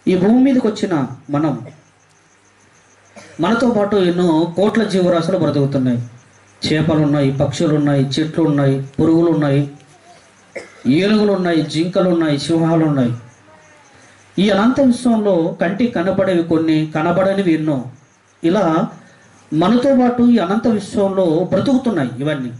ఈ భూమి మీదకి వచ్చిన మనం మనతో పాటు ఎన్నో కోట్ల జీవరాశులు బ్రతుకుతున్నాయి చేపలు ఉన్నాయి పక్షులు ఉన్నాయి చెట్లు ఉన్నాయి పురుగులు ఉన్నాయి ఏనుగులు ఉన్నాయి జింకలు ఉన్నాయి సింహాలు ఉన్నాయి ఈ అనంత విశ్వంలో కంటికి కనబడేవి కొన్ని కనబడనివి ఎన్నో ఇలా మనతో పాటు ఈ అనంత విశ్వంలో బ్రతుకుతున్నాయి ఇవన్నీ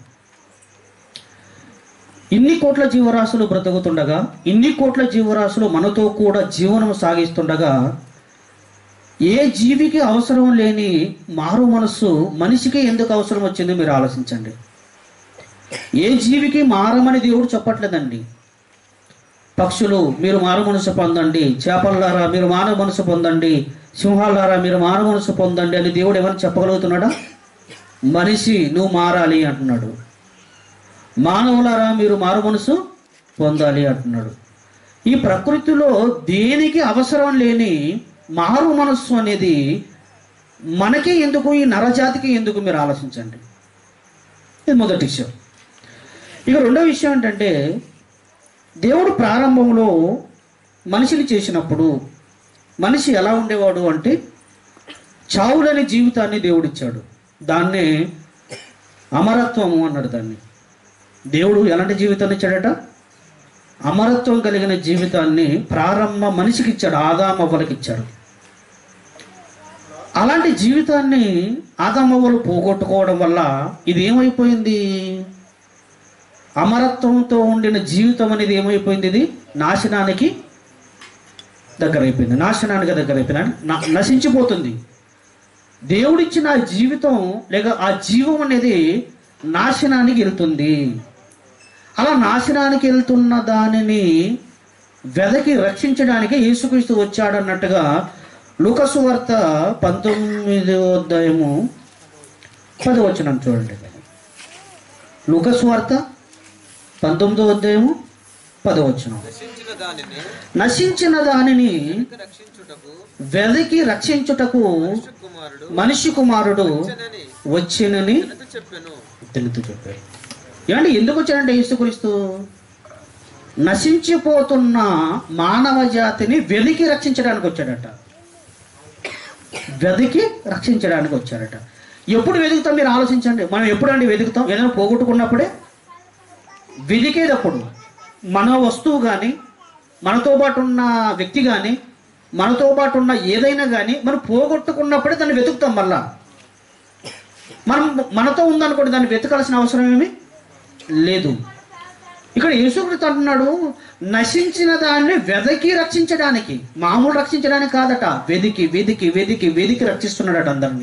ఇన్ని కోట్ల జీవరాశులు బ్రతుకుతుండగా ఇన్ని కోట్ల జీవరాశులు మనతో కూడా జీవనం సాగిస్తుండగా ఏ జీవికి అవసరం లేని మారు మనస్సు మనిషికి ఎందుకు అవసరం వచ్చిందో మీరు ఆలోచించండి ఏ జీవికి మారమని దేవుడు చెప్పట్లేదండి పక్షులు మీరు మారు మనసు పొందండి చేపలారా మీరు మారు మనసు పొందండి సింహాలారా మీరు మారు మనసు పొందండి అని దేవుడు ఏమైనా చెప్పగలుగుతున్నాడా మనిషి నువ్వు మారాలి అంటున్నాడు మానవులారా మీరు మారు మనసు పొందాలి అంటున్నాడు ఈ ప్రకృతిలో దేనికి అవసరం లేని మారు మనస్సు అనేది మనకి ఎందుకు ఈ నరజాతికి ఎందుకు మీరు ఆలోచించండి ఇది మొదటి విషయం ఇక రెండో విషయం ఏంటంటే దేవుడు ప్రారంభంలో మనిషిని చేసినప్పుడు మనిషి ఎలా ఉండేవాడు అంటే చావులేని జీవితాన్ని దేవుడిచ్చాడు దాన్నే అమరత్వము అన్నాడు దాన్ని దేవుడు ఎలాంటి జీవితాన్ని ఇచ్చాడట అమరత్వం కలిగిన జీవితాన్ని ప్రారంభ మనిషికి ఇచ్చాడు ఆదామవ్వలకి ఇచ్చాడు అలాంటి జీవితాన్ని ఆదామవ్వలు పోగొట్టుకోవడం వల్ల ఇది ఏమైపోయింది అమరత్వంతో ఉండిన జీవితం అనేది ఏమైపోయింది ఇది నాశనానికి దగ్గర అయిపోయింది నాశనానికి దగ్గర అయిపోయింది న- నశించిపోతుంది దేవుడిచ్చిన ఆ జీవితం లేక ఆ జీవం అనేది నాశనానికి వెళ్తుంది అలా నాశనానికి వెళ్తున్న దానిని వెదకి రక్షించడానికి యేసుక్రీస్తు వచ్చాడన్నట్టుగా లూకసు వార్త పంతొమ్మిదో అధ్యాయము పదవచనం చూడండి లూకసు వార్త పంతొమ్మిదో అధ్యాయము పదవచనం నశించిన దానిని నశించిన దానిని రక్షించుటకు వెదకి రక్షించుటకు కుమారుడు మనిషి కుమారుడు వచ్చనని వచ్చినని తనకు చెప్పెను తెలుతూ చెప్పాడు ఏమంటే ఎందుకు వచ్చాడంటే యేసుక్రీస్తు నశించిపోతున్న మానవ జాతిని వెలికి రక్షించడానికి వచ్చాడట వెదికి రక్షించడానికి వచ్చాడట ఎప్పుడు వెతుకుతాం మీరు ఆలోచించండి మనం ఎప్పుడండి వెతుకుతాం ఏదైనా పోగొట్టుకున్నప్పుడే వెదికేటప్పుడు మన వస్తువు కానీ మనతో పాటు ఉన్న వ్యక్తి కానీ మనతో పాటు ఉన్న ఏదైనా కానీ మనం పోగొట్టుకున్నప్పుడే దాన్ని వెతుకుతాం మళ్ళా మనం మనతో ఉందనుకోండి దాన్ని వెతకాల్సిన అవసరం ఏమి లేదు ఇక్కడ యేసుక్రీస్తు అంటున్నాడు నశించిన దాన్ని వెదకి రక్షించడానికి మామూలు రక్షించడానికి కాదట వెదికి వెదికి వెదికి వెదికి రక్షిస్తున్నాడట అందరినీ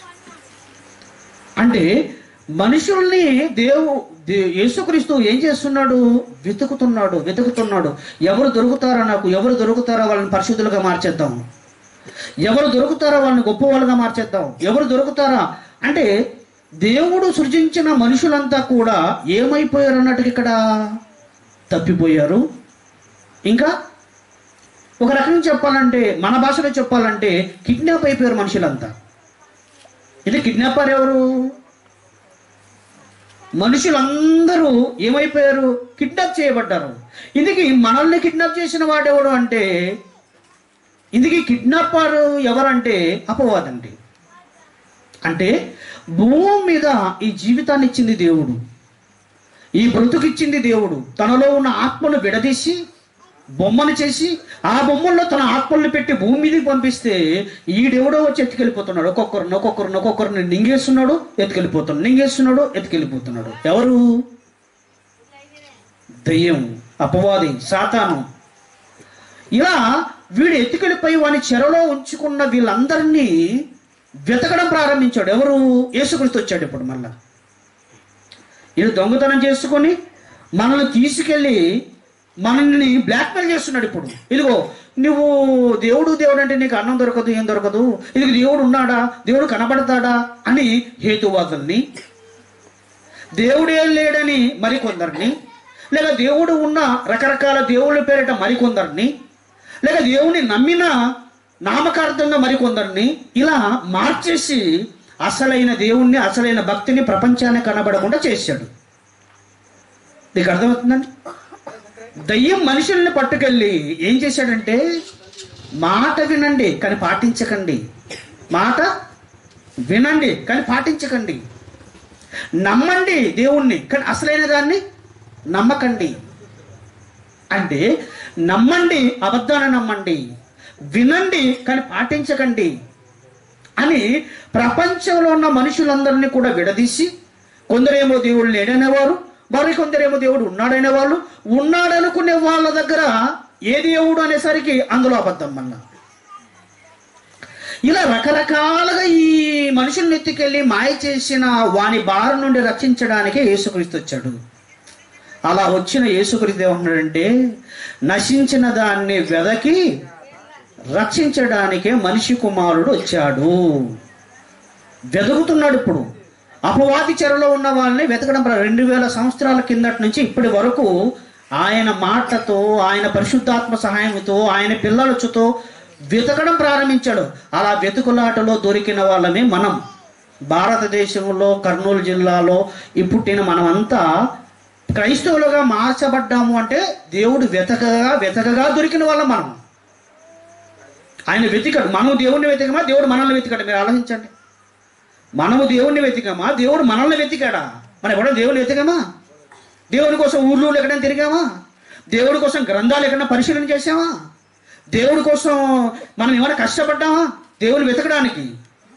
అంటే మనుషుల్ని దేవు దే- యేసుక్రీస్తు ఏం చేస్తున్నాడు వెతుకుతున్నాడు వెతుకుతున్నాడు ఎవరు దొరుకుతారా నాకు ఎవరు దొరుకుతారా వాళ్ళని పరిశుద్ధులుగా మార్చేద్దాం ఎవరు దొరుకుతారా వాళ్ళని గొప్ప వాళ్ళుగా మార్చేద్దాం ఎవరు దొరుకుతారా అంటే దేవుడు సృజించిన మనుషులంతా కూడా ఏమైపోయారు అన్నట్టుగా ఇక్కడ తప్పిపోయారు ఇంకా ఒక రకంగా చెప్పాలంటే మన భాషలో చెప్పాలంటే కిడ్నాప్ అయిపోయారు మనుషులంతా ఇది కిడ్నాపర్ ఎవరు మనుషులందరూ ఏమైపోయారు కిడ్నాప్ చేయబడ్డారు ఇందుకు మనల్ని కిడ్నాప్ చేసిన వాడెవడు అంటే ఇందుకు కిడ్నాపర్ ఎవరంటే అపవాదండి అంటే భూమి మీద ఈ జీవితాన్ని ఇచ్చింది దేవుడు ఈ బ్రతుకిచ్చింది దేవుడు తనలో ఉన్న ఆత్మను విడదీసి బొమ్మను చేసి ఆ బొమ్మల్లో తన ఆత్మల్ని పెట్టి భూమి మీదకి పంపిస్తే ఈడెవడో వచ్చి ఎత్తుకెళ్ళిపోతున్నాడు ఒక్కొక్కరిని ఒక్కొక్కరిని ఒక్కొక్కరిని నింగేస్తున్నాడు ఎత్తుకెళ్ళిపోతున్నాడు నింగేస్తున్నాడు ఎత్తుకెళ్ళిపోతున్నాడు ఎవరు దయ్యం అపవాది సాతాను ఇలా వీడు ఎత్తుకెళ్ళిపోయి వాని చెరలో ఉంచుకున్న వీళ్ళందరినీ వెతకడం ప్రారంభించాడు ఎవరు యేసుక్రీస్తు వచ్చాడు ఇప్పుడు మళ్ళా ఈయన దొంగతనం చేసుకొని మనల్ని తీసుకెళ్ళి మనల్ని బ్లాక్మెయిల్ చేస్తున్నాడు ఇప్పుడు ఇదిగో నువ్వు దేవుడు దేవుడు అంటే నీకు అన్నం దొరకదు ఏం దొరకదు ఇది దేవుడు ఉన్నాడా దేవుడు కనబడతాడా అని హేతువాదుల్ని దేవుడే లేడని మరికొందరిని లేక దేవుడు ఉన్న రకరకాల దేవుళ్ళ పేరిట మరికొందరిని లేక దేవుని నమ్మిన నామకార్థంగా మరికొందరిని ఇలా మార్చేసి అసలైన దేవుణ్ణి అసలైన భక్తిని ప్రపంచానికి కనబడకుండా చేశాడు నీకు అర్థమవుతుందండి దయ్యం మనుషుల్ని పట్టుకెళ్ళి ఏం చేశాడంటే మాట వినండి కానీ పాటించకండి మాట వినండి కానీ పాటించకండి నమ్మండి దేవుణ్ణి కానీ అసలైన దాన్ని నమ్మకండి అంటే నమ్మండి అబద్ధాన్ని నమ్మండి వినండి కానీ పాటించకండి అని ప్రపంచంలో ఉన్న మనుషులందరినీ కూడా విడదీసి కొందరేమో దేవుడు లేడనేవారు మరి కొందరేమో దేవుడు ఉన్నాడనే వాళ్ళు ఉన్నాడనుకునే వాళ్ళ దగ్గర ఏ దేవుడు అనేసరికి అందులో అబద్ధం అన్న ఇలా రకరకాలుగా ఈ మనుషుల్ని ఎత్తుకెళ్ళి మాయ చేసిన వాని బారి నుండి రక్షించడానికే యేసుక్రీస్తు వచ్చాడు అలా వచ్చిన యేసుక్రీస్తు ఏమన్నాడంటే నశించిన దాన్ని వెదకి రక్షించడానికే మనిషి కుమారుడు వచ్చాడు వెతుకుతున్నాడు ఇప్పుడు అపవాది చెరలో ఉన్న వాళ్ళని వెతకడం ప్ర- రెండు వేల సంవత్సరాల కిందటి నుంచి ఇప్పటి వరకు ఆయన మాటతో ఆయన పరిశుద్ధాత్మ సహాయంతో ఆయన పిల్లలతో వెతకడం ప్రారంభించాడు అలా వెతుకులాటలో దొరికిన వాళ్ళమే మనం భారతదేశంలో కర్నూలు జిల్లాలో ఈ పుట్టిన మనమంతా క్రైస్తవులుగా మార్చబడ్డాము అంటే దేవుడు వెతకగా వెతకగా దొరికిన వాళ్ళం మనం ఆయన వెతికాడు మనం దేవుణ్ణి వెతికమా దేవుడు మనల్ని వెతికాడు మీరు ఆలోచించండి మనము దేవుణ్ణి వెతికామా దేవుడు మనల్ని వెతికాడా మనం ఎవడో దేవుని వెతికామా దేవుడి కోసం ఊర్లు ఎక్కడైనా తిరిగామా దేవుడి కోసం గ్రంథాలు ఎక్కడైనా పరిశీలన చేసామా దేవుడి కోసం మనం ఏమైనా కష్టపడ్డామా దేవుని వెతకడానికి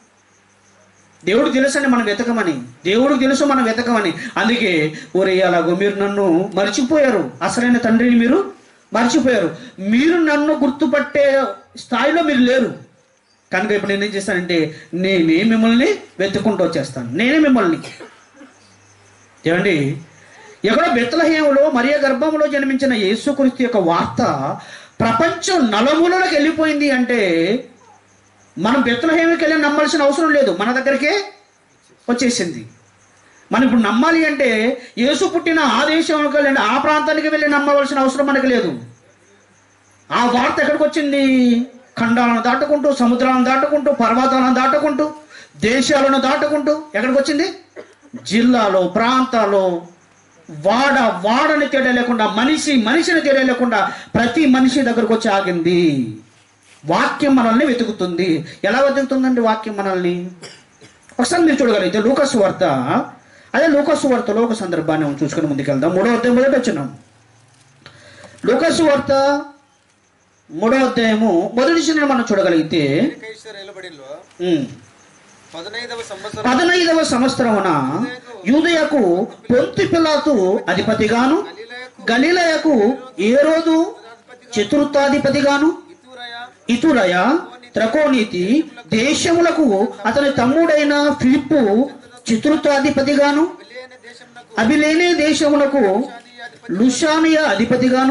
దేవుడు తెలుసండి మనం వెతకమని దేవుడికి తెలుసు మనం వెతకమని అందుకే ఒరే అలాగో మీరు నన్ను మర్చిపోయారు అసలైన తండ్రిని మీరు మర్చిపోయారు మీరు నన్ను గుర్తుపట్టే స్థాయిలో మీరు లేరు కనుక ఇప్పుడు నేనేం చేస్తానంటే నేనే మిమ్మల్ని వెతుక్కుంటూ వచ్చేస్తాను నేనే మిమ్మల్ని ఏమండి ఎక్కడో బెత్తలహేములో మరియ గర్భంలో జన్మించిన యేసుక్రీస్తు యొక్క వార్త ప్రపంచం నలుమూలలకు వెళ్ళిపోయింది అంటే మనం బెత్తలహేమికి వెళ్ళి నమ్మాల్సిన అవసరం లేదు మన దగ్గరికే వచ్చేసింది మనం ఇప్పుడు నమ్మాలి అంటే యేసు పుట్టిన ఆ దేశంకి వెళ్ళండి ఆ ప్రాంతానికి వెళ్ళి నమ్మవలసిన అవసరం మనకు లేదు ఆ వార్త ఎక్కడికి వచ్చింది ఖండాలను దాటుకుంటూ సముద్రాలను దాటుకుంటూ పర్వతాలను దాటుకుంటూ దేశాలను దాటుకుంటూ ఎక్కడికి వచ్చింది జిల్లాలో ప్రాంతాల్లో వాడ వాడని తేడా లేకుండా మనిషి మనిషిని తేడా లేకుండా ప్రతి మనిషి దగ్గరకు వచ్చి ఆగింది వాక్యం మనల్ని వెతుకుతుంది ఎలా వెతుకుతుందండి వాక్యం మనల్ని ఒకసారి మీరు చూడగలిగితే లూకస్ వార్త అదే లూకస్ వార్తలో ఒక సందర్భాన్ని మనం చూసుకుని ముందుకెళ్దాం మూడో అధ్యాయం మొదటి వచ్చినాం లూకస్ వార్త మూడో అధ్యాయము మొదటి చిన్న మనం చూడగలిగితే కైసర్ ఎలబడిలో ఉమ్, పదనైదవ సంవత్సరం పదనైదవ సంవత్సరమున యూదయకు పొంతి పిలాతు అధిపతిగాను గలిలయకు గలిలయకు ఏ రోజు చతుర్థాధిపతిగాను ఇతురయ ఇతురయ త్రకోనీతి దేశములకు అతని తమ్ముడైన ఫిలిప్పు చతుర్థాధిపతిగాను విలేని దేశమునకు అభిలేనే దేశములకు లుషానియా అధిపతిగాను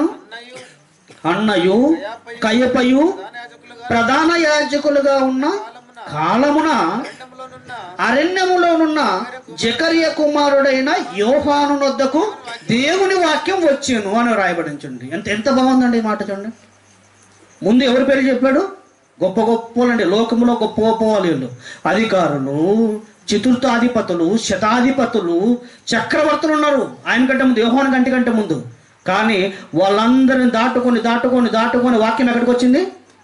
అన్నయు అన్నయు కయపయు దానయాజకులుగా ప్రధాన యాజకులుగా ఉన్న కాలమున ఖండములోనున్న అరణ్యములోనున్న జకర్య కుమారుడైన యోహాను వద్దకు దేవుని వాక్యం వచ్చాను అని రాయబడించండి ఎంత ఎంత బాగుందండి ఈ మాట చూడండి ముందు ఎవరి పేరు చెప్పాడు గొప్ప గొప్పలండి లోకంలో గొప్ప గొప్ప వాళ్ళు వీళ్ళు. అధికారులు చతుర్థాధిపతులు శతాధిపతులు చక్రవర్తులు ఉన్నారు ఆయన కంటే ముందు యోహాను కంటి కంటే ముందు కానీ వాళ్ళందరిని దాటుకొని దాటుకొని దాటుకొని వాక్యం ఎక్కడికి వచ్చింది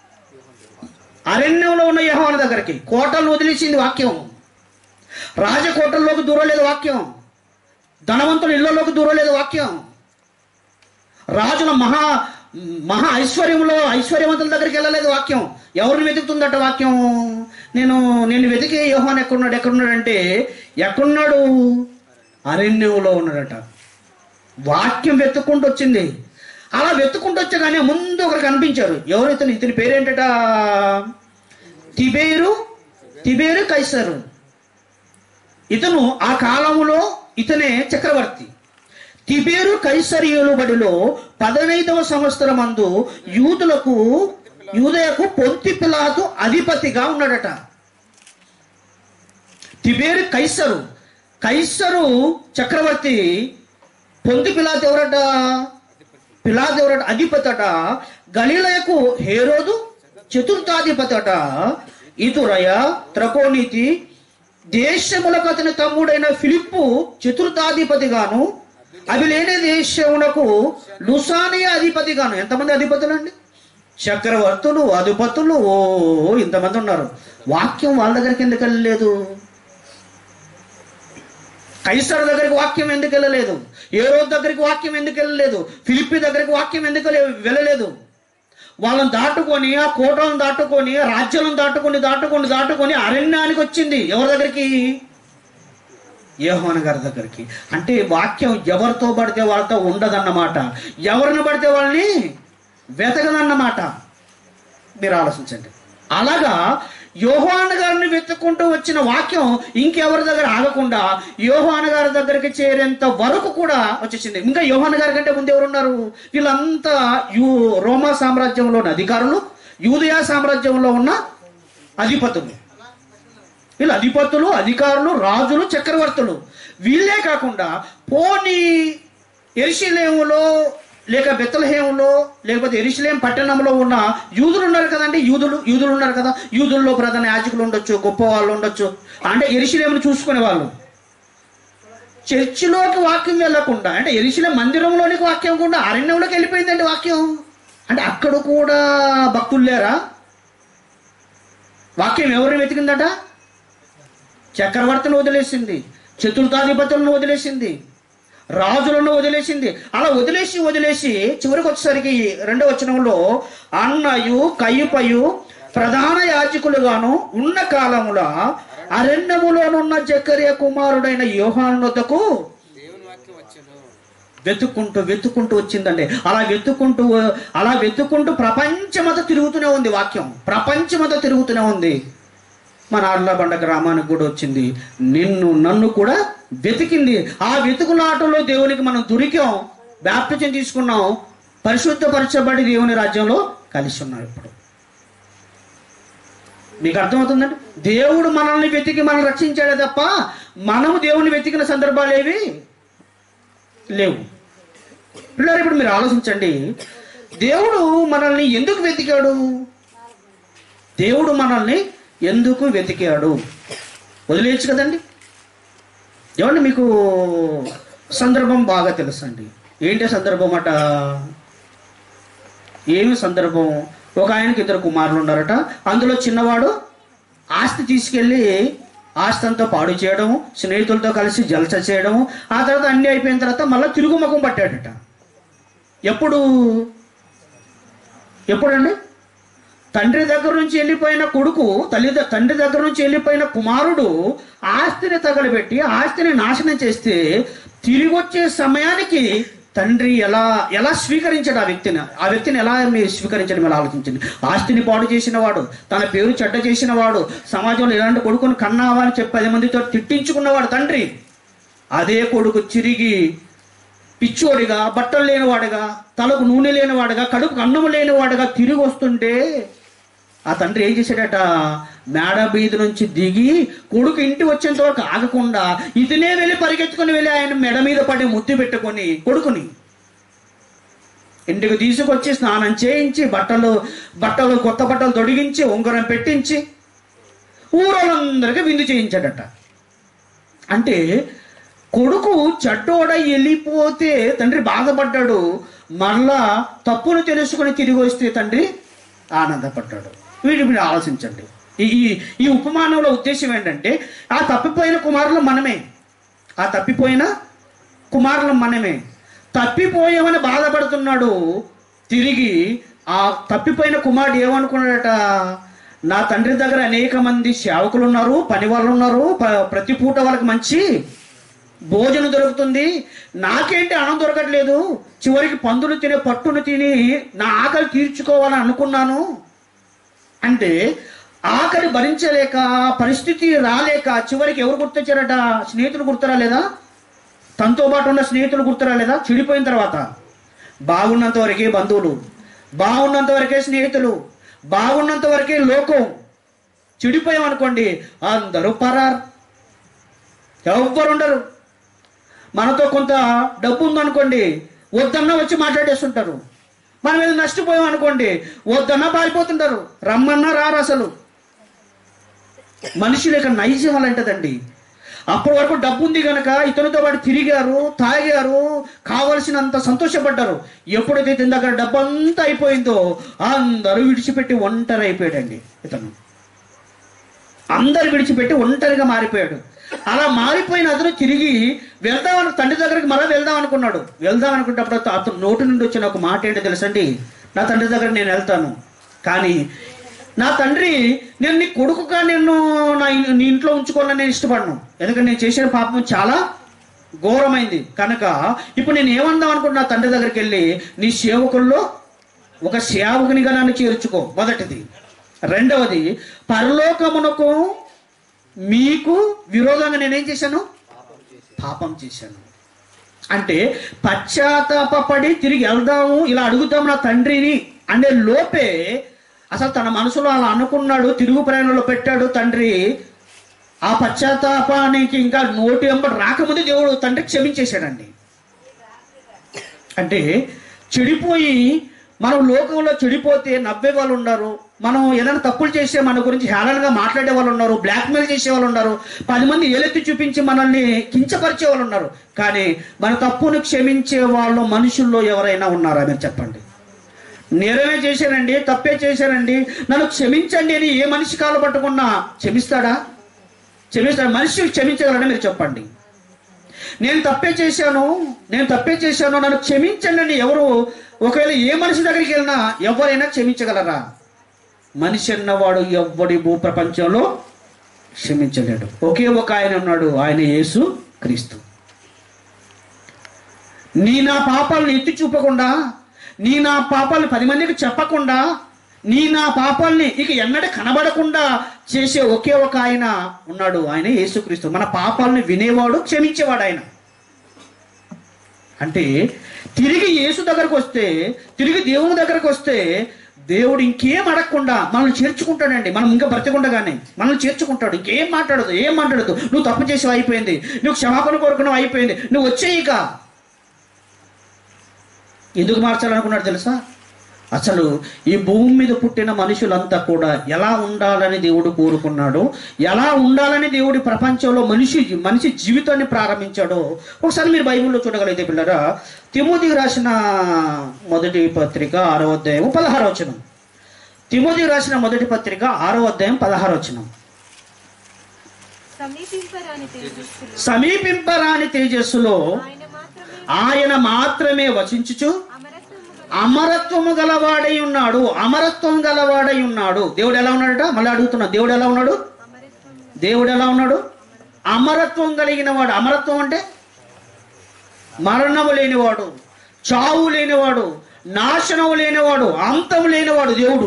అరణ్యంలో ఉన్న యహోవన దగ్గరికి కోటలను వదిలేసింది వాక్యం రాజకోటల్లోకి దూరలేదు వాక్యం ధనవంతుల ఇళ్లలోకి దూరలేదు వాక్యం రాజుల మహా మహా ఐశ్వర్యంలో ఐశ్వర్యవంతుల దగ్గరికి వెళ్ళలేదు వాక్యం ఎవరిని వెతుకుతుందట వాక్యం నేను నేను వెతికే యోహాన్ ఎక్కడున్నాడు ఎక్కడున్నాడు అంటే ఎక్కడున్నాడు అరణ్యంలో ఉన్నాడట వాక్యం వెతుక్కుంటూ వచ్చింది అలా వెతుక్కుంటూ వచ్చగానే ముందు ఒకరు కనిపించారు ఎవరు ఇతను ఇతని పేరేంటట తిబేరు తిబేరు కైసరు ఇతను ఆ కాలములో ఇతనే చక్రవర్తి తిబేరు కైసరియులు బడిలో పదనైదవ సంవత్సరం మందు యూదులకు యూదయకు పొంతి పిలాతు అధిపతిగా ఉన్నాడట తిబేరు కైసరు కైసరు చక్రవర్తి పొంతి పిలాతు ఎవరట పిలాతు ఎవరట అధిపతి అట గలీలయకు హేరోదు చతుర్థాధిపతి అట ఇతురయ త్రకోనీతి దేశములకు అతని తమ్ముడైన ఫిలిప్పు చతుర్థాధిపతిగాను అవి లేని దేశమునకు లుసానియా అధిపతిగాను ఎంతమంది అధిపతులు అండి చక్రవర్తులు అధిపతులు ఓ ఇంతమంది ఉన్నారు వాక్యం వాళ్ళ దగ్గరికి ఎందుకు వెళ్ళలేదు కైసర్ దగ్గరికి వాక్యం ఎందుకు వెళ్ళలేదు ఏ రోజు దగ్గరికి వాక్యం ఎందుకు వెళ్ళలేదు ఫిలిప్పి దగ్గరికి వాక్యం ఎందుకు లే- వెళ్ళలేదు వాళ్ళని దాటుకొని ఆ కోటలను దాటుకొని రాజ్యాలను దాటుకొని దాటుకొని దాటుకొని అరణ్యానికి వచ్చింది ఎవరి దగ్గరికి యోహాన్ గారి దగ్గరికి అంటే వాక్యం ఎవరితో పడితే వాళ్ళతో ఉండదన్నమాట ఎవరిని పడితే వాళ్ళని వెతకదన్నమాట మీరు ఆలోచించండి అలాగా యోహాన్ గారిని వెతుక్కుంటూ వచ్చిన వాక్యం ఇంకెవరి దగ్గర ఆగకుండా యోహాన్ గారి దగ్గరికి చేరేంత వరకు కూడా వచ్చేసింది ఇంకా యోహాన్ గారి కంటే ముందు ఎవరున్నారు వీళ్ళంతా యూ రోమా సామ్రాజ్యంలోని అధికారులు యూదయా సామ్రాజ్యంలో ఉన్న అధిపతులు వీళ్ళు అధిపతులు అధికారులు రాజులు చక్రవర్తులు వీళ్ళే కాకుండా పోనీ ఎరిశిలేములో లేక బెత్తలహేములో లేకపోతే ఎరిశిలేం పట్టణంలో ఉన్న యూదులు ఉన్నారు కదండి యూదులు యూదులు ఉన్నారు కదా యూదుల్లో ప్రధాన యాజకులు ఉండొచ్చు గొప్ప వాళ్ళు ఉండొచ్చు అంటే ఎరిశిలేమును చూసుకునే వాళ్ళు చర్చిలోకి వాక్యం వెళ్ళకుండా అంటే ఎరిశిలేం మందిరంలోనికి వాక్యం కూడా అరణ్యంలోకి వెళ్ళిపోయిందండి వాక్యం అంటే అక్కడ కూడా భక్తులు లేరా వాక్యం ఎవరిని వెతికిందట చక్రవర్తిని వదిలేసింది చతుర్థాధిపతులను వదిలేసింది రాజులను వదిలేసింది అలా వదిలేసి వదిలేసి చివరికి వచ్చేసరికి రెండవ వచనంలో అన్నయు కయ్యుపయు ప్రధాన యాజకులుగాను ఉన్న కాలముల అరణ్యములోనున్న జకర్య కుమారుడైన యోహాను వద్దకు దేవుని వాక్యం వచ్చాను వెతుక్కుంటూ వెతుక్కుంటూ వచ్చిందండి అలా వెతుక్కుంటూ అలా వెతుక్కుంటూ ప్రపంచమంతా తిరుగుతూనే ఉంది వాక్యం ప్రపంచమంతా తిరుగుతూనే ఉంది మన ఆర్లబండ గ్రామానికి కూడా వచ్చింది నిన్ను నన్ను కూడా వెతికింది ఆ వెతుకులాటలో దేవునికి మనం దొరికాం బ్యాప్టిజం తీసుకున్నాం పరిశుద్ధపరచబడి దేవుని రాజ్యంలో కలిసి ఉన్నాం ఇప్పుడు మీకు అర్థమవుతుందండి దేవుడు మనల్ని వెతికి మనం రక్షించాడే తప్ప మనము దేవుని వెతికిన సందర్భాలు ఏవి లేవు పిల్లలు ఇప్పుడు మీరు ఆలోచించండి దేవుడు మనల్ని ఎందుకు వెతికాడు దేవుడు మనల్ని ఎందుకు వెతికాడు వదిలేయచ్చు కదండి ఏమండి మీకు సందర్భం బాగా తెలుసండి ఏంటి సందర్భం అట ఏమి సందర్భం ఒక ఆయనకి ఇద్దరు కుమారులు ఉన్నారట అందులో చిన్నవాడు ఆస్తి తీసుకెళ్ళి ఆస్తి అంతా పాడు చేయడం స్నేహితులతో కలిసి జలస చేయడం ఆ తర్వాత అన్ని అయిపోయిన తర్వాత మళ్ళీ తిరుగు ముఖం పట్టాడట ఎప్పుడు ఎప్పుడండి తండ్రి దగ్గర నుంచి వెళ్ళిపోయిన కొడుకు తల్లి ద- తండ్రి దగ్గర నుంచి వెళ్ళిపోయిన కుమారుడు ఆస్తిని తగలబెట్టి ఆస్తిని నాశనం చేస్తే తిరిగి వచ్చే సమయానికి తండ్రి ఎలా ఎలా స్వీకరించాడు ఆ వ్యక్తిని ఆ వ్యక్తిని ఎలా మీరు స్వీకరించడం ఎలా ఆలోచించండి ఆస్తిని పాడు చేసిన వాడు తన పేరు చెడ్డ చేసిన వాడు సమాజంలో ఇలాంటి కొడుకుని కన్నావా అని చెప్పి పది మందితో తిట్టించుకున్నవాడు తండ్రి అదే కొడుకు చిరిగి పిచ్చోడిగా బట్టలు లేనివాడుగా తలకు నూనె లేనివాడుగా కడుపుకు అన్నము లేనివాడుగా తిరిగి వస్తుంటే ఆ తండ్రి ఏం చేశాడట మేడ బీది నుంచి దిగి కొడుకు ఇంటి వచ్చేంత వరకు ఆగకుండా ఇతనే వెళ్ళి పరిగెత్తుకుని వెళ్ళి ఆయన మెడ మీద పడి ముద్దు పెట్టుకొని కొడుకుని ఇంటికి తీసుకొచ్చి స్నానం చేయించి బట్టలు బట్టలు కొత్త బట్టలు తొడిగించి ఉంగరం పెట్టించి ఊరోళ్ళందరికీ విందు చేయించాడట అంటే కొడుకు చెడ్డోడ వెళ్ళిపోతే తండ్రి బాధపడ్డాడు మరలా తప్పును తెలుసుకుని తిరిగి వస్తే తండ్రి ఆనందపడ్డాడు వీటి మీరు ఆలోచించండి ఈ ఈ- ఈ ఉపమానంలో ఉద్దేశం ఏంటంటే ఆ తప్పిపోయిన కుమారులు మనమే ఆ తప్పిపోయిన కుమారులు మనమే తప్పిపోయామని బాధపడుతున్నాడు తిరిగి ఆ తప్పిపోయిన కుమారుడు ఏమనుకున్నాడట నా తండ్రి దగ్గర అనేక మంది సేవకులు ఉన్నారు పని వాళ్ళు ఉన్నారు ప- ప్రతి పూట వాళ్ళకి మంచి భోజనం దొరుకుతుంది నాకేంటి అన్నం దొరకట్లేదు చివరికి పందులు తినే పట్టును తిని నా ఆకలి తీర్చుకోవాలని అనుకున్నాను అంటే ఆకలి భరించలేక పరిస్థితి రాలేక చివరికి ఎవరు గుర్తొచ్చారట స్నేహితులు గుర్తురా లేదా తనతో పాటు ఉన్న స్నేహితులు గుర్తురా లేదా చెడిపోయిన తర్వాత బాగున్నంత వరకే బంధువులు బాగున్నంత వరకే స్నేహితులు బాగున్నంత వరకే లోకం చెడిపోయామనుకోండి అందరూ పరారు ఎవ్వరు ఉండరు మనతో కొంత డబ్బు ఉందనుకోండి వద్దన్నా వచ్చి మాట్లాడేస్తుంటారు మనం ఏదో నష్టపోయాం అనుకోండి వద్దన్నా పారిపోతుంటారు రమ్మన్నా రారు అసలు మనుషుల యొక్క నైజం అలాంటిదండి అప్పటి వరకు డబ్బు ఉంది కనుక ఇతనితో పాటు తిరిగారు తాగారు కావలసినంత సంతోషపడ్డారు ఎప్పుడైతే ఇతని దగ్గర డబ్బు అంతా అయిపోయిందో అందరూ విడిచిపెట్టి ఒంటరి అయిపోయాడండి ఇతను అందరు విడిచిపెట్టి ఒంటరిగా మారిపోయాడు అలా మారిపోయిన అతను తిరిగి వెళ్దాం అను తండ్రి దగ్గరికి మరలా వెళ్దాం అనుకున్నాడు వెళ్దాం అనుకున్నప్పుడు అత- అతను నోటి నుండి వచ్చిన ఒక మాట ఏంటో తెలుసండి నా తండ్రి దగ్గర నేను వెళ్తాను కానీ నా తండ్రి నేను నీ కొడుకుగా నేను నా ఇన్- నీ ఇంట్లో ఉంచుకోవాలని నేను ఇష్టపడను ఎందుకంటే నేను చేసిన పాపం చాలా ఘోరమైంది కనుక ఇప్పుడు నేను ఏమందాం అనుకుంటున్నా తండ్రి దగ్గరికి వెళ్ళి నీ సేవకుల్లో ఒక సేవకునిగా నన్ను చేర్చుకో మొదటిది రెండవది పరలోకమునకు మీకు విరోధంగా నేనేం చేశాను పాపం చేశాను అంటే పశ్చాత్తాపడి తిరిగి వెళ్దాము ఇలా అడుగుతాము నా తండ్రిని అనే లోపే అసలు తన మనసులో అలా అనుకున్నాడు తిరుగు ప్రయాణంలో పెట్టాడు తండ్రి ఆ పశ్చాత్తాపానికి ఇంకా నోటి వెంబడి రాకముందే దేవుడు తండ్రి క్షమించేశాడండి అంటే చెడిపోయి మనం లోకంలో చెడిపోతే నవ్వే వాళ్ళు ఉన్నారు మనం ఏదైనా తప్పులు చేస్తే మన గురించి హేళనగా మాట్లాడే వాళ్ళు ఉన్నారు బ్లాక్మెయిల్ చేసే వాళ్ళు ఉన్నారు పది మంది ఏలెత్తి చూపించి మనల్ని కించపరిచే వాళ్ళు ఉన్నారు కానీ మన తప్పును క్షమించే వాళ్ళు మనుషుల్లో ఎవరైనా ఉన్నారా మీరు చెప్పండి నేరమే చేశానండి తప్పే చేశానండి నన్ను క్షమించండి అని ఏ మనిషి కాలు పట్టుకున్నా క్షమిస్తాడా క్షమిస్తాడు మనిషి క్షమించగలడని మీరు చెప్పండి నేను తప్పే చేశాను నేను తప్పే చేశాను నన్ను క్షమించండి అని ఎవరు ఒకవేళ ఏ మనిషి దగ్గరికి వెళ్ళినా ఎవరైనా క్షమించగలరా మనిషి అన్నవాడు ఎవ్వడి భూ ప్రపంచంలో క్షమించలేడు ఒకే ఒక ఆయన ఉన్నాడు ఆయన యేసు క్రీస్తు నీ నా పాపాలను ఎత్తి చూపకుండా నీ నా పాపాలను పది మందికి చెప్పకుండా నీ నా పాపాలని ఇక ఎన్నడ కనబడకుండా చేసే ఒకే ఒక ఆయన ఉన్నాడు ఆయన యేసుక్రీస్తు మన పాపాలని వినేవాడు క్షమించేవాడు ఆయన అంటే తిరిగి యేసు దగ్గరకు వస్తే తిరిగి దేవుని దగ్గరకు వస్తే దేవుడు ఇంకేం అడగకుండా మనల్ని చేర్చుకుంటాడండి మనం ఇంకా బ్రతికుండగానే మనల్ని చేర్చుకుంటాడు ఇంకేం మాట్లాడదు ఏం మాట్లాడదు నువ్వు తప్పు చేసావు అయిపోయింది నువ్వు క్షమాపణ కోరుకున్నావు అయిపోయింది నువ్వు వచ్చేయి ఇక ఎందుకు మార్చాలనుకున్నాడు తెలుసా అసలు ఈ భూమి మీద పుట్టిన మనుషులంతా కూడా ఎలా ఉండాలని దేవుడు కోరుకున్నాడు ఎలా ఉండాలని దేవుడి ప్రపంచంలో మనిషి మనిషి జీవితాన్ని ప్రారంభించాడో ఒకసారి మీరు బైబిల్లో చూడగలిగితే పిల్లరా తిమోతికి రాసిన మొదటి పత్రిక ఆరో అధ్యాయం పదహారో వచనం తిమోతికి రాసిన మొదటి పత్రిక ఆరో అధ్యాయం పదహారో వచనం సమీపింపరాని తేజస్సులో సమీపింపరాని తేజస్సులో ఆయన మాత్రమే ఆయన మాత్రమే వసించుచు అమరత్వము గల అమరత్వము గలవాడై ఉన్నాడు అమరత్వం గలవాడై ఉన్నాడు దేవుడు ఎలా ఉన్నాడట మళ్ళీ అడుగుతున్నా దేవుడు ఎలా ఉన్నాడు అమరత్వము దేవుడు ఎలా ఉన్నాడు అమరత్వం కలిగిన వాడు అమరత్వం అంటే మరణము లేనివాడు చావు లేనివాడు నాశనము లేనివాడు అంతము లేనివాడు దేవుడు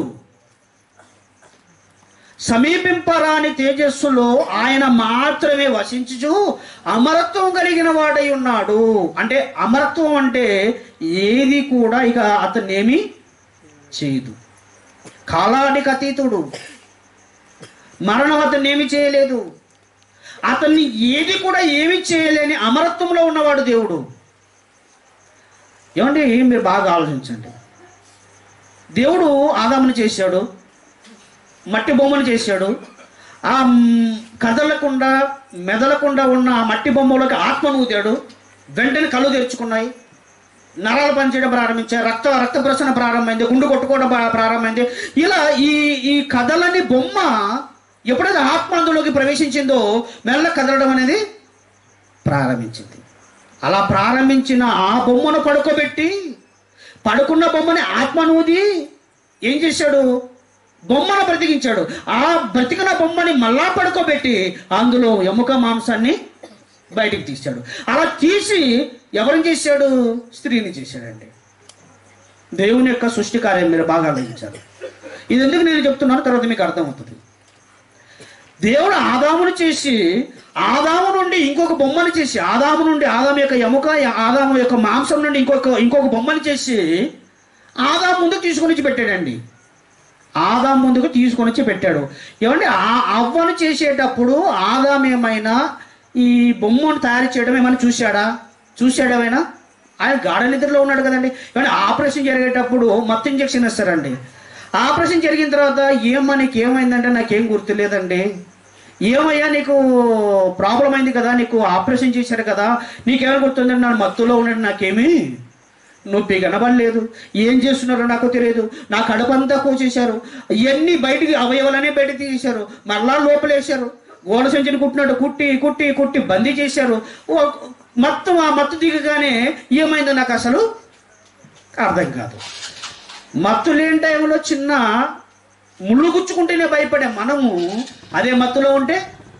సమీపింపరాని తేజస్సులో ఆయన మాత్రమే వసించుచు అమరత్వం కలిగిన వాడై ఉన్నాడు అంటే అమరత్వం అంటే ఏది కూడా ఇక అతన్నేమి చేయదు కాలానికి అతీతుడు మరణం అతన్ని ఏమి చేయలేదు అతన్ని ఏది కూడా ఏమి చేయలేని అమరత్వంలో ఉన్నవాడు దేవుడు ఏమండి మీరు బాగా ఆలోచించండి దేవుడు ఆదామును చేశాడు మట్టి బొమ్మను చేశాడు ఆ మ్, కదలకుండా మెదలకుండా ఉన్న ఆ మట్టి బొమ్మలోకి ఆత్మను ఊదాడు వెంటనే కళ్ళు తెరుచుకున్నాయి నరాలు పనిచేయడం ప్రారంభించాయి రక్త రక్త ప్రసరణ ప్రారంభమైంది గుండు కొట్టుకోవడం ప్రా- ప్రారంభమైంది ఇలా ఈ ఈ కథలని బొమ్మ ఎప్పుడైతే ఆత్మ అందులోకి ప్రవేశించిందో మెల్ల కదలడం అనేది ప్రారంభించింది అలా ప్రారంభించిన ఆ బొమ్మను పడుకోబెట్టి పడుకున్న బొమ్మని ఆత్మనూది ఏం చేశాడు బొమ్మను బ్రతికించాడు ఆ బ్రతికిన బొమ్మని మళ్ళా పడుకోబెట్టి అందులో ఎముక మాంసాన్ని బయటికి తీశాడు అలా తీసి ఎవరిని చేశాడు స్త్రీని చేశాడండి దేవుని యొక్క సృష్టి కార్యం మీరు బాగా ఆలోచించారు ఇది ఎందుకు నేను చెప్తున్నాను తర్వాత మీకు అర్థమవుతుంది దేవుడు ఆదామును చేసి ఆదాము నుండి ఇంకొక బొమ్మను చేసి ఆదాము నుండి ఆదాము యొక్క ఎముక ఆదాము యొక్క మాంసం నుండి ఇంకొక ఇంకొక బొమ్మను చేసి ఆదాము ముందుకు తీసుకొని వచ్చి పెట్టాడండి ఆదాం ముందుకు తీసుకొని వచ్చి పెట్టాడు ఏమంటే ఆ అవ్వను చేసేటప్పుడు ఆదాం ఏమైనా ఈ బొమ్మను తయారు చేయడం ఏమైనా చూశాడా చూశాడేమైనా ఆయన గాఢ నిద్రలో ఉన్నాడు కదండి ఏమంటే ఆపరేషన్ జరిగేటప్పుడు మత్తు ఇంజక్షన్ ఇస్తారండి ఆపరేషన్ జరిగిన తర్వాత ఏం మనకి ఏమైందంటే నాకేం గుర్తులేదండి ఏమయ్యా నీకు ప్రాబ్లం అయింది కదా నీకు ఆపరేషన్ చేశారు కదా నీకేమైనా గుర్తుందండి నా మత్తులో ఉన్నాడు నాకేమీ నొప్పి కనబడలేదు ఏం చేస్తున్నారో నాకు తెలియదు నా కడుపంతా కోసేశారు ఇవన్నీ బయటికి అవయవాలనే బయటకు తీసేశారు మరలా లోపలేశారు గోడ సంచిని కుట్టినట్టు కుట్టి కుట్టి కుట్టి బందీ చేశారు ఓ మొత్తం ఆ మత్తు దిగగానే ఏమైందో నాకు అసలు అర్థం కాదు మత్తు లేని టైంలో చిన్న ముళ్ళు గుచ్చుకుంటేనే భయపడే మనము అదే మత్తులో ఉంటే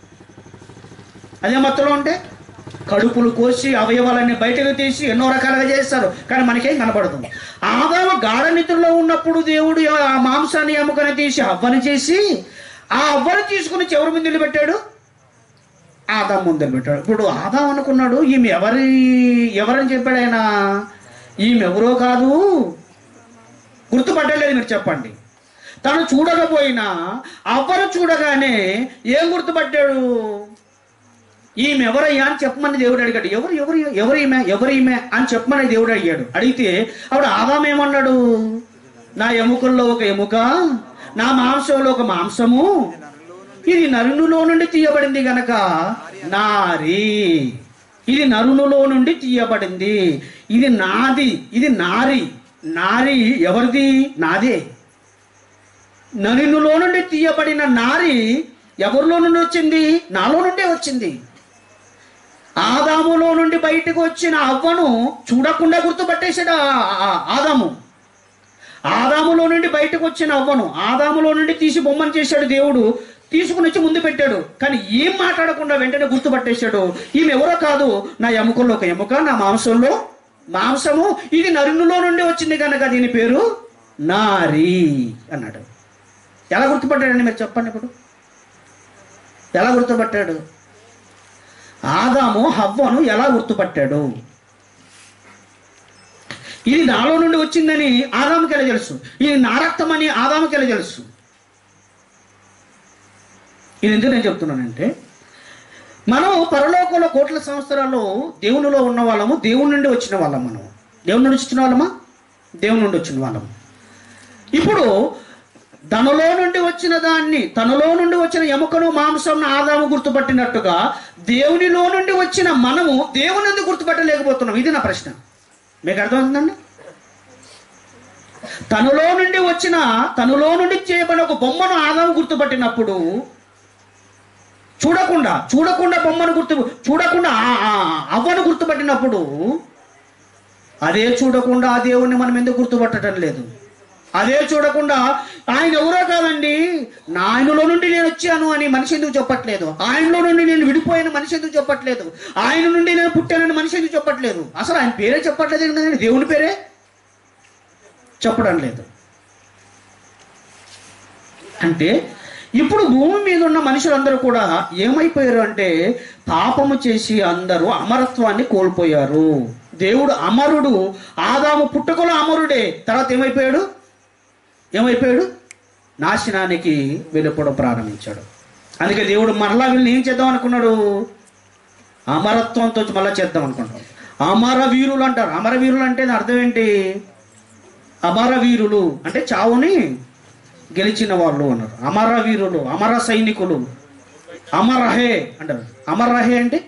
అదే మత్తులో ఉంటే కడుపులు కోసి అవయవాలన్నీ బయటకు తీసి ఎన్నో రకాలుగా చేస్తారు కానీ మనకేం కనపడదు ఆదాము గాఢ నిద్రలో ఉన్నప్పుడు దేవుడు ఆ మాంసాన్ని ఎముకని తీసి అవ్వని చేసి ఆ అవ్వని తీసుకుని చివరి ముందు పెట్టాడు ఆదాం ముందర పెట్టాడు ఇప్పుడు ఆదాం అనుకున్నాడు ఈమె ఎవరి ఎవరని చెప్పాడు ఆయన ఈమె ఎవరో కాదు గుర్తుపట్టలేదు మీరు చెప్పండి తను చూడకపోయినా అవ్వను చూడగానే ఏం గుర్తుపట్టాడు ఈమె ఎవరయ్యా అని చెప్పమని దేవుడు అడిగాడు ఎవరు ఎవరు ఎవరు ఈమె ఎవరు ఈమె అని చెప్పమని దేవుడు అడిగాడు అడిగితే అప్పుడు ఆదాం ఏమన్నాడు నా ఎముకల్లో ఒక ఎముక నా మాంసంలో ఒక మాంసము ఇది నరునులో నుండి తీయబడింది గనక నారి ఇది నరునులో నుండి తీయబడింది ఇది నాది ఇది నారి నారి ఎవరిది నాదే నరునులో నుండి తీయబడిన నారి ఎవరిలో నుండి వచ్చింది నాలో నుండే వచ్చింది ఆదాములో నుండి బయటకు వచ్చిన అవ్వను చూడకుండా గుర్తుపట్టేశాడు ఆ- ఆ- ఆదాము ఆదాములో నుండి బయటకు వచ్చిన అవ్వను ఆదాములో నుండి తీసి బొమ్మను చేశాడు దేవుడు తీసుకుని వచ్చి ముందు పెట్టాడు కానీ ఏం మాట్లాడకుండా వెంటనే గుర్తుపట్టేశాడు ఈమె ఎవరో కాదు నా ఎముకల్లో ఒక ఎముక నా మాంసంలో మాంసము ఇది నరునులో నుండి వచ్చింది కనుక దీని పేరు నారి అన్నాడు ఎలా గుర్తుపట్టాడండి మీరు చెప్పండి ఇప్పుడు ఎలా గుర్తుపట్టాడు ఆదాము హవ్వను ఎలా గుర్తుపట్టాడు ఇది నాలో నుండి వచ్చిందని ఆదాముకి ఎలా తెలుసు ఇది నా రక్తం అని ఆదాముకి ఎలా తెలుసు ఇది ఎందుకు నేను చెప్తున్నానంటే మనం పరలోకంలో కోట్ల సంవత్సరాలు దేవునిలో ఉన్న వాళ్ళము దేవుని నుండి వచ్చిన వాళ్ళం మనం దేవుని నుండి వచ్చిన వాళ్ళమా దేవుని నుండి వచ్చిన వాళ్ళము ఇప్పుడు తనలో నుండి వచ్చిన దాన్ని తనలో నుండి వచ్చిన ఎముకను మాంసం ఆదాము గుర్తుపట్టినట్టుగా దేవునిలో నుండి వచ్చిన మనము దేవుని ఎందుకు గుర్తుపట్టలేకపోతున్నాం ఇది నా ప్రశ్న మీకు అర్థమవుతుందండి తనలో నుండి వచ్చిన తనలో నుండి చేయబడిన ఒక బొమ్మను ఆదాము గుర్తుపట్టినప్పుడు చూడకుండా చూడకుండా బొమ్మను గుర్తు చూడకుండా ఆ- ఆ అవ్వను గుర్తుపట్టినప్పుడు అదే చూడకుండా ఆ దేవుణ్ణి మనం ఎందుకు గుర్తుపట్టడం లేదు అదే చూడకుండా ఆయన ఎవరో కాదండి నా ఆయనలో నుండి నేను వచ్చాను అని మనిషి ఎందుకు చెప్పట్లేదు ఆయనలో నుండి నేను విడిపోయిన మనిషి ఎందుకు చెప్పట్లేదు ఆయన నుండి నేను పుట్టానని మనిషి ఎందుకు చెప్పట్లేదు అసలు ఆయన పేరే చెప్పట్లేదు కదండి దేవుని పేరే చెప్పడం లేదు అంటే ఇప్పుడు భూమి మీద ఉన్న మనుషులందరూ కూడా ఏమైపోయారు అంటే పాపము చేసి అందరూ అమరత్వాన్ని కోల్పోయారు దేవుడు అమరుడు ఆదాము పుట్టుకలో అమరుడే తర్వాత ఏమైపోయాడు ఏమైపోయాడు నాశనానికి వెళ్ళిపోవడం ప్రారంభించాడు అందుకే దేవుడు మరలా వీళ్ళని ఏం చేద్దాం అనుకున్నాడు అమరత్వంతో మళ్ళా చేద్దాం అనుకుంటాం అమర వీరులు అంటారు అమర వీరులు అంటే దాని అర్థం ఏంటి అమర వీరులు అంటే చావుని గెలిచిన వాళ్ళు అన్నారు అమర వీరులు అమర సైనికులు అమరహే అంటారు అమరహే అంటే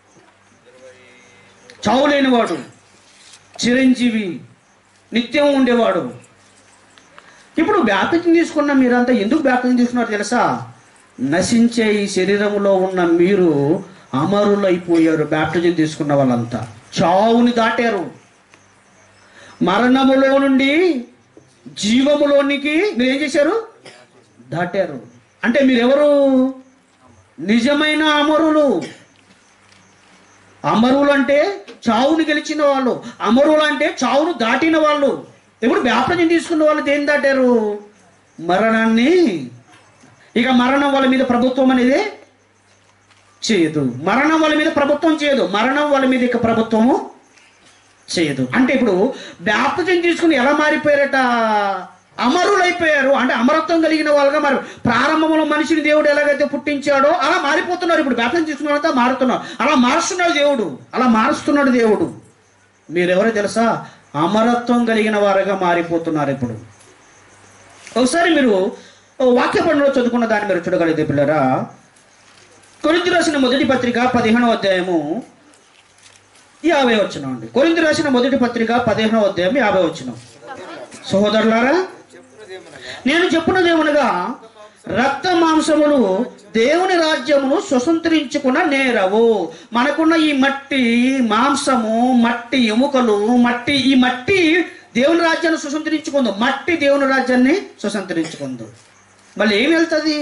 చావు లేనివాడు చిరంజీవి నిత్యం ఉండేవాడు ఇప్పుడు బ్యాప్తిజం తీసుకున్న మీరంతా ఎందుకు బ్యాప్తిజం తీసుకున్నారు తెలుసా నశించే ఈ శరీరంలో ఉన్న మీరు అమరులైపోయారు బ్యాప్టిజం తీసుకున్న వాళ్ళంతా చావుని దాటారు మరణములో నుండి జీవములోనికి మీరు ఏం చేశారు దాటారు అంటే మీరెవరు నిజమైన అమరులు అమరులు అంటే చావుని గెలిచిన వాళ్ళు అమరులు అంటే చావును దాటిన వాళ్ళు ఇప్పుడు వ్యాపారం తీసుకున్న వాళ్ళు దేని దాటారు మరణాన్ని ఇక మరణం వాళ్ళ మీద ప్రభుత్వం అనేది చేయదు మరణం వాళ్ళ మీద ప్రభుత్వం చేయదు మరణం వాళ్ళ మీద ఇక ప్రభుత్వము చేయదు అంటే ఇప్పుడు బ్యాప్తిజం తీసుకుని ఎలా మారిపోయారట అమరులైపోయారు అంటే అమరత్వం కలిగిన వాళ్ళుగా మరి ప్రారంభంలో మనిషిని దేవుడు ఎలాగైతే పుట్టించాడో అలా మారిపోతున్నారు ఇప్పుడు బ్యాప్తిజం తీసుకున్న వాళ్ళంతా మారుతున్నారు అలా మారుస్తున్నాడు దేవుడు అలా మారుస్తున్నాడు దేవుడు మీరెవరో తెలుసా అమరత్వం కలిగిన వారుగా మారిపోతున్నారు ఇప్పుడు ఒకసారి మీరు ఓ వాక్య పండుగలో చదువుకున్న దాన్ని మీరు చూడగలిగితే పిల్లరా కొరింథీ రాసిన మొదటి పత్రిక పదిహేనవ అధ్యాయము యాభై వచ్చిన అండి కొరింథీ రాసిన మొదటి పత్రిక పదిహేనవ అధ్యాయం యాభై వచ్చిన సహోదరులారా నేను చెప్పున్నదేమనగా రక్త మాంసములు దేవుని రాజ్యమును స్వతంత్రించుకున్న నేరవు మనకున్న ఈ మట్టి మాంసము మట్టి ఎముకలు మట్టి ఈ మట్టి దేవుని రాజ్యాన్ని స్వతంత్రించుకుందు మట్టి దేవుని రాజ్యాన్ని స్వతంత్రించుకుందు మళ్ళీ ఏం వెళ్తుంది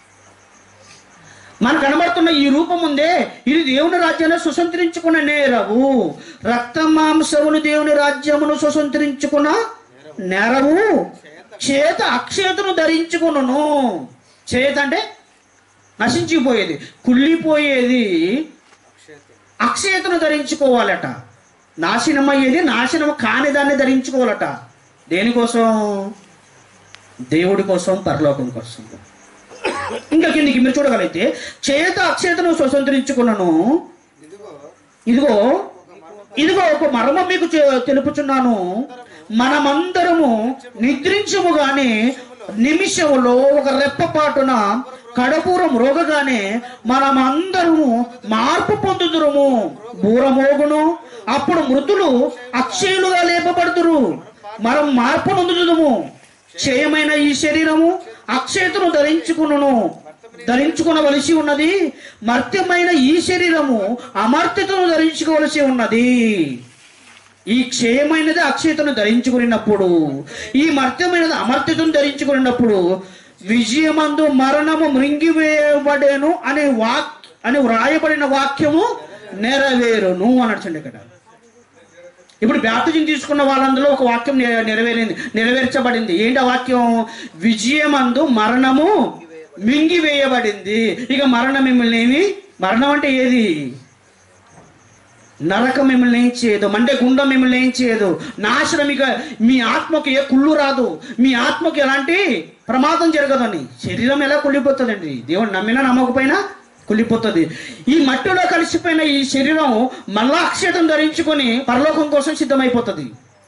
మనకు కనబడుతున్న ఈ రూపం ఉందే ఇది దేవుని రాజ్యాన్ని సుసంతరించుకున్న నేరవు రక్త మాంసమును దేవుని రాజ్యమును సుసంతరించుకున్న నేరవు చేత అక్షేతను ధరించుకును చేత అంటే నశించిపోయేది కుళ్ళిపోయేది అక్షయతను ధరించుకోవాలట నాశనం అయ్యేది నాశనం కాని దాన్ని ధరించుకోవాలట దేనికోసం దేవుడి కోసం పరలోకం కోసం ఇంకా కిందికి మీరు చూడగలిగితే చేత అక్షయతను స్వతంత్రించుకున్నాను ఇదిగో ఇదిగో ఇదిగో ఒక మర్మం మీకు చె- తెలుపుచున్నాను మనమందరము నిద్రించము గాని నిమిషములో ఒక రెప్పపాటున కడపూరం రోగగానే మనమందరము మార్పు పొందుదురుము బూరమోగును అప్పుడు మృతులు అక్షయులుగా లేపబడుదురు మనం మార్పు నొందుదుము క్షయమైన ఈ శరీరము అక్షయతను ధరించుకును ధరించుకునవలసి ఉన్నది మర్త్యమైన ఈ శరీరము అమర్త్యతను ధరించుకోవలసి ఉన్నది ఈ క్షయమైనది అక్షయతను ధరించుకున్నప్పుడు ఈ మర్త్యమైనది అమర్త్యతను ధరించుకున్నప్పుడు విజయమందు మరణము మృంగివేయబడేను అనే వాక్ అని వ్రాయబడిన వాక్యము నెరవేరును అనొచ్చండి ఇక్కడ ఇప్పుడు బ్యాప్టిజం తీసుకున్న వాళ్ళందరూ ఒక వాక్యం నె- నెరవేరింది నెరవేర్చబడింది ఏంటి ఆ వాక్యం విజయమందు మరణము మింగివేయబడింది ఇక మరణం మిమ్మల్ని ఏమి మరణం అంటే ఏది నరకం మిమ్మల్ని ఏం చేయదు అంటే గుండం మిమ్మల్ని ఏం చేయదు నాశనం ఇక మీ ఆత్మకి ఏ కుళ్ళు రాదు మీ ఆత్మకి ఎలాంటి ప్రమాదం జరగదని శరీరం ఎలా కుళ్ళిపోతుందండి దేవుడు నమ్మినా నమ్మకపోయినా కుళ్ళిపోతుంది ఈ మట్టిలో కలిసిపోయిన ఈ శరీరం మళ్ళా అక్షేతం ధరించుకొని పరలోకం కోసం సిద్ధమైపోతుంది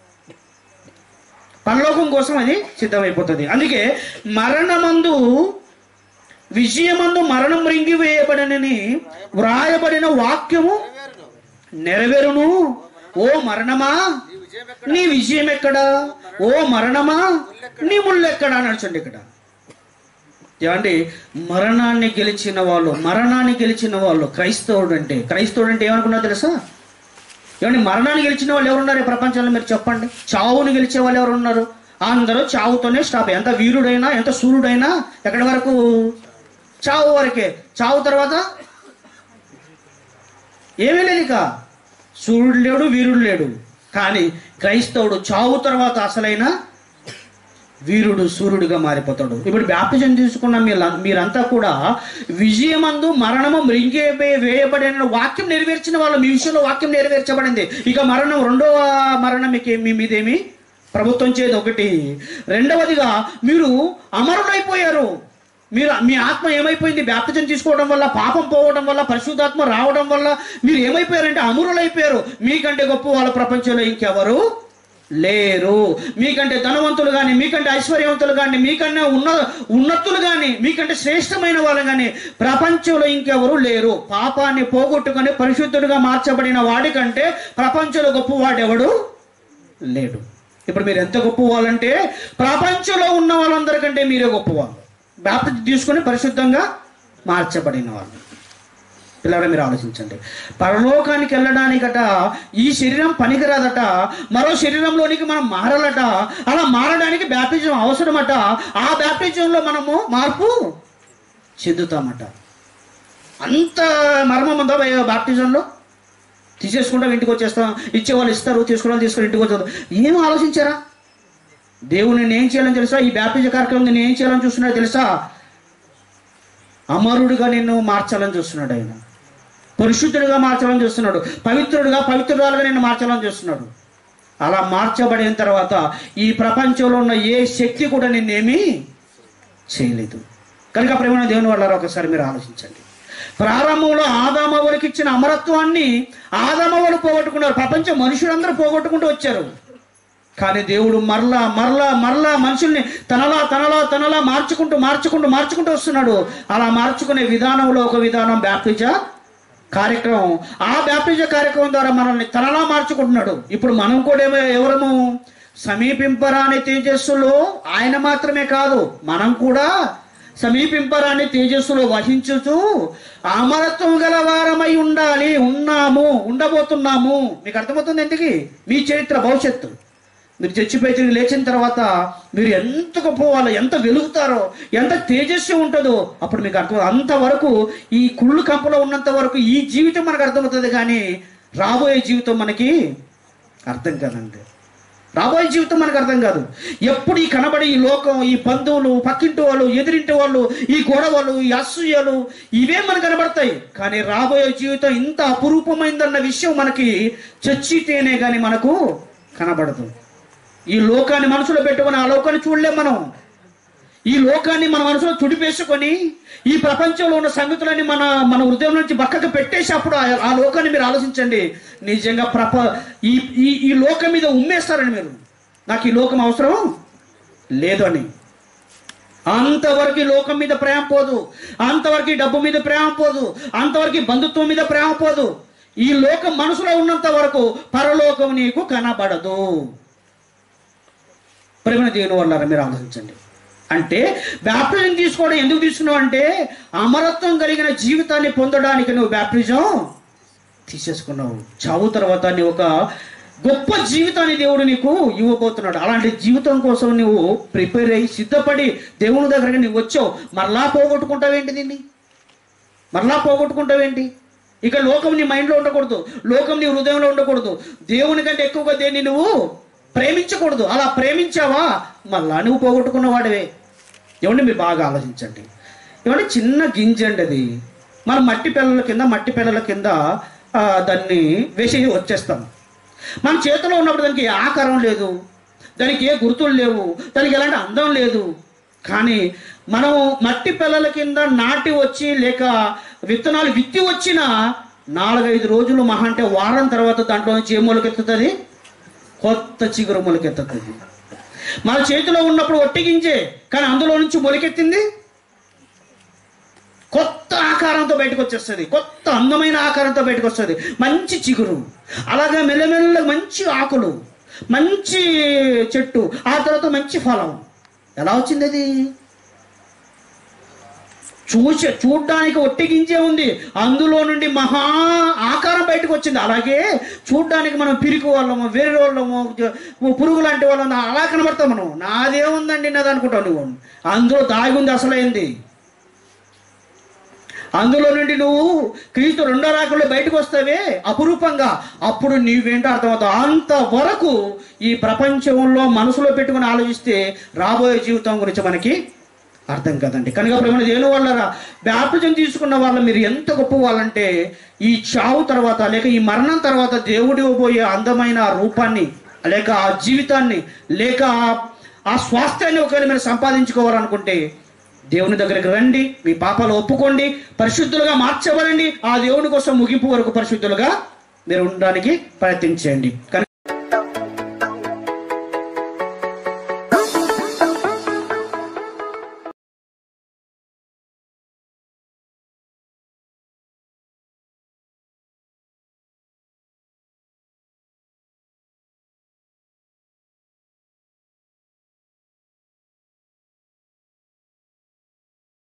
పరలోకం కోసం అది సిద్ధమైపోతుంది అందుకే మరణమందు విజయమందు మరణం రింగివేయబడనని వ్రాయబడిన వాక్యము నెరవేరును ఓ మరణమా ఈ విజయం ఎక్కడ నీ విజయం ఎక్కడా ఓ మరణమా నీ ముళ్ళెక్కడా నడుచండి ఇక్కడ ఏమండి మరణాన్ని గెలిచిన వాళ్ళు మరణాన్ని గెలిచిన వాళ్ళు క్రైస్తవుడు అంటే క్రైస్తవుడు అంటే ఏమనుకున్నా తెలుసా ఏమండి మరణాన్ని గెలిచిన వాళ్ళు ఎవరున్నారు ఈ ప్రపంచంలో మీరు చెప్పండి చావుని గెలిచే వాళ్ళు ఎవరు ఉన్నారు అందరూ చావుతోనే స్టాప్ ఎంత వీరుడైనా ఎంత సూర్యుడైనా ఎక్కడి వరకు చావు వరకే చావు తర్వాత ఏమీ లేదు ఇక సూర్యుడు లేడు వీరుడు లేడు కానీ క్రైస్తవుడు చావు తర్వాత అసలైన వీరుడు సూర్యుడిగా మారిపోతాడు ఇప్పుడు బ్యాప్టిజం తీసుకున్న మీరు మీరంతా కూడా విజయమందు మరణము మృంగే వేయబడిన వాక్యం నెరవేర్చిన వాళ్ళు మీ విషయంలో వాక్యం నెరవేర్చబడింది ఇక మరణం రెండవ మరణం మీకు మీ మీదేమి ప్రభుత్వం చేది ఒకటి రెండవదిగా మీరు అమరులైపోయారు మీరు మీ ఆత్మ ఏమైపోయింది బ్యాప్టిజం తీసుకోవడం వల్ల పాపం పోవడం వల్ల పరిశుద్ధాత్మ రావడం వల్ల మీరు ఏమైపోయారంటే అమరులైపోయారు మీకంటే గొప్ప వాళ్ళ ప్రపంచంలో ఇంకెవరు లేరు మీకంటే ధనవంతులు కానీ మీకంటే ఐశ్వర్యవంతులు కానీ మీకన్నా ఉన్న ఉన్నతులు కానీ మీకంటే శ్రేష్టమైన వాళ్ళు కానీ ప్రపంచంలో ఇంకెవరు లేరు పాపాన్ని పోగొట్టుకొని పరిశుద్ధుడిగా మార్చబడిన వాడికంటే ప్రపంచంలో గొప్పవాడెవడు లేడు ఇప్పుడు మీరు ఎంత గొప్ప వాళ్ళంటే ప్రపంచంలో ఉన్న వాళ్ళందరికంటే మీరే గొప్పవాళ్ళు బాప్తి తీసుకొని పరిశుద్ధంగా మార్చబడిన వాళ్ళు పిల్లరా మీరు ఆలోచించండి పరలోకానికి వెళ్ళడానికట ఈ శరీరం పనికిరాదట మరో శరీరంలోనికి మనం మారాలట అలా మారడానికి బ్యాప్టిజం అవసరమట ఆ బ్యాప్టిజంలో మనము మార్పు చెందుతామట అంత మర్మం ఉందా భయ బాప్టిజంలో తీసేసుకుంటాం ఇంటికి వచ్చేస్తాం ఇచ్చేవాళ్ళు ఇస్తారు తీసుకుని తీసుకుని ఇంటికి వచ్చేస్తాం ఏం ఆలోచించారా దేవుని నేను ఏం చేయాలని తెలుసా ఈ బ్యాప్టిజ కార్యక్రమం నేను ఏం చేయాలని చూస్తున్నాడు తెలుసా అమరుడిగా నిన్ను మార్చాలని చూస్తున్నాడు ఆయన పరిశుద్ధుడిగా మార్చాలని చూస్తున్నాడు పవిత్రుడిగా పవిత్రురాలుగా నిన్ను మార్చాలని చూస్తున్నాడు అలా మార్చబడిన తర్వాత ఈ ప్రపంచంలో ఉన్న ఏ శక్తి కూడా నిన్నేమీ చేయలేదు కనుక ప్రేమ దేవుని వాళ్ళారా ఒకసారి మీరు ఆలోచించండి ప్రారంభంలో ఆదామవులకి ఇచ్చిన అమరత్వాన్ని ఆదామవులు పోగొట్టుకున్నారు ప్రపంచ మనుషులందరూ పోగొట్టుకుంటూ వచ్చారు కానీ దేవుడు మరలా మరలా మరలా మనుషుల్ని తనలా తనలా తనలా మార్చుకుంటూ మార్చుకుంటూ మార్చుకుంటూ వస్తున్నాడు అలా మార్చుకునే విధానంలో ఒక విధానం బ్యాప్టిజ కార్యక్రమం ఆ బ్యాప్టిజ కార్యక్రమం ద్వారా మనల్ని తనలా మార్చుకుంటున్నాడు ఇప్పుడు మనం కూడా ఏమో ఎవరము సమీపింపరాని తేజస్సులో ఆయన మాత్రమే కాదు మనం కూడా సమీపింపరాని తేజస్సులో వహించుతూ అమరత్వం గల వారమై ఉండాలి ఉన్నాము ఉండబోతున్నాము మీకు అర్థమవుతుంది ఎందుకు మీ చరిత్ర భవిష్యత్తు మీరు చచ్చిపోయి తిరిగి లేచిన తర్వాత మీరు ఎంత గొప్ప వాళ్ళు ఎంత వెలుగుతారో ఎంత తేజస్సు ఉంటుందో అప్పుడు మీకు అర్థం అంతవరకు ఈ కుళ్ళు కంపలో ఉన్నంత వరకు ఈ జీవితం మనకు అర్థమవుతుంది కానీ రాబోయే జీవితం మనకి అర్థం కాదండి రాబోయే జీవితం మనకు అర్థం కాదు ఎప్పుడు ఈ కనబడి ఈ లోకం ఈ బంధువులు పక్కింటి వాళ్ళు ఎదిరింటి వాళ్ళు ఈ గొడవలు ఈ అసూయలు ఇవే మనకు కనబడతాయి కానీ రాబోయే జీవితం ఇంత అపురూపమైందన్న విషయం మనకి చచ్చితేనే కానీ మనకు కనబడదు ఈ లోకాన్ని మనసులో పెట్టుకొని ఆ లోకాన్ని చూడలేం మనం ఈ లోకాన్ని మన మనసులో తుడిపేసుకొని ఈ ప్రపంచంలో ఉన్న సంగతులన్నీ మన మన హృదయం నుంచి పక్కకు పెట్టేసి అప్పుడు ఆ- ఆ లోకాన్ని మీరు ఆలోచించండి నిజంగా ప్రప ఈ ఈ ఈ లోకం మీద ఉమ్మేస్తారని మీరు నాకు ఈ లోకం అవసరం లేదు అని అంతవరకు ఈ లోకం మీద ప్రేమ పోదు అంతవరకు ఈ డబ్బు మీద ప్రేమ పోదు అంతవరకు ఈ బంధుత్వం మీద ప్రేమ పోదు ఈ లోకం మనసులో ఉన్నంత వరకు పరలోకం నీకు కనబడదు ప్రేమ దేవుని వల్ల మీరు ఆలోచించండి అంటే బ్యాప్టిజం తీసుకోవడం ఎందుకు తీసుకున్నావు అంటే అమరత్వం కలిగిన జీవితాన్ని పొందడానికి నువ్వు బ్యాప్టిజం తీసేసుకున్నావు చావు తర్వాత నీ ఒక గొప్ప జీవితాన్ని దేవుడు నీకు ఇవ్వబోతున్నాడు అలాంటి జీవితం కోసం నువ్వు ప్రిపేర్ అయ్యి సిద్ధపడి దేవుని దగ్గరికి నువ్వు వచ్చావు మరలా పోగొట్టుకుంటావేంటి దీన్ని మరలా పోగొట్టుకుంటావేంటి ఇక లోకం నీ మైండ్లో ఉండకూడదు లోకం నీ హృదయంలో ఉండకూడదు దేవుని కంటే ఎక్కువగా దేన్ని నువ్వు ప్రేమించకూడదు అలా ప్రేమించావా మళ్ళా నువ్వు పోగొట్టుకున్న వాడివే ఏమండి మీరు బాగా ఆలోచించండి ఏమంటే చిన్న గింజ అండి అది మనం మట్టి పిల్లల కింద మట్టి పిల్లల కింద ఆ, దాన్ని వేసి వచ్చేస్తాం మన చేతిలో ఉన్నప్పుడు దానికి ఏ ఆకారం లేదు దానికి ఏ గుర్తులు లేవు దానికి ఎలాంటి అందం లేదు కానీ మనం మట్టి పిల్లల కింద నాటి వచ్చి లేక విత్తనాలు విత్తి వచ్చిన నాలుగైదు రోజులు మహా అంటే వారం తర్వాత దాంట్లో నుంచి ఏ మొలకెత్తుతుంది కొత్త చిగురు మొలకెత్తుతుంది మన చేతిలో ఉన్నప్పుడు ఒట్టిగించే కానీ అందులో నుంచి మొలకెత్తింది కొత్త ఆకారంతో బయటకు వచ్చేస్తుంది కొత్త అందమైన ఆకారంతో బయటకు వస్తుంది మంచి చిగురు అలాగే మెల్లమెల్ల మంచి ఆకులు మంచి చెట్టు ఆ తర్వాత మంచి ఫలం ఎలా వచ్చింది అది చూసే చూడ్డానికి ఒట్టిగించే ఉంది అందులో నుండి మహా ఆకారం బయటకు వచ్చింది అలాగే చూడ్డానికి మనం పిరికి వాళ్ళము వేరే వాళ్ళము జ- పురుగు లాంటి వాళ్ళము అలా కనబడతాం మనం నాదేముందండి నాది అనుకుంటావు నువ్వు అందులో దాగి ఉంది అసలైంది అందులో నుండి నువ్వు క్రీస్తు రెండో రాకల్లో బయటకు వస్తావే అపురూపంగా అప్పుడు నీవేంటో అర్థమవుతావు అంతవరకు ఈ ప్రపంచంలో మనసులో పెట్టుకుని ఆలోచిస్తే రాబోయే జీవితం గురించి మనకి అర్థం కదండి కనుక ప్రేమ దేని వల్ల బ్యాప్టిజం తీసుకున్న వాళ్ళు మీరు ఎంత గొప్ప వాళ్ళంటే ఈ చావు తర్వాత లేక ఈ మరణం తర్వాత దేవుడు ఇవ్వబోయే అందమైన ఆ రూపాన్ని లేక ఆ జీవితాన్ని లేక ఆ- ఆ స్వాస్థ్యాన్ని ఒకవేళ మీరు సంపాదించుకోవాలనుకుంటే దేవుని దగ్గరికి రండి మీ పాపాలు ఒప్పుకోండి పరిశుద్ధులుగా మార్చబడండి ఆ దేవుని కోసం ముగింపు వరకు పరిశుద్ధులుగా మీరు ఉండడానికి ప్రయత్నించండి కనుక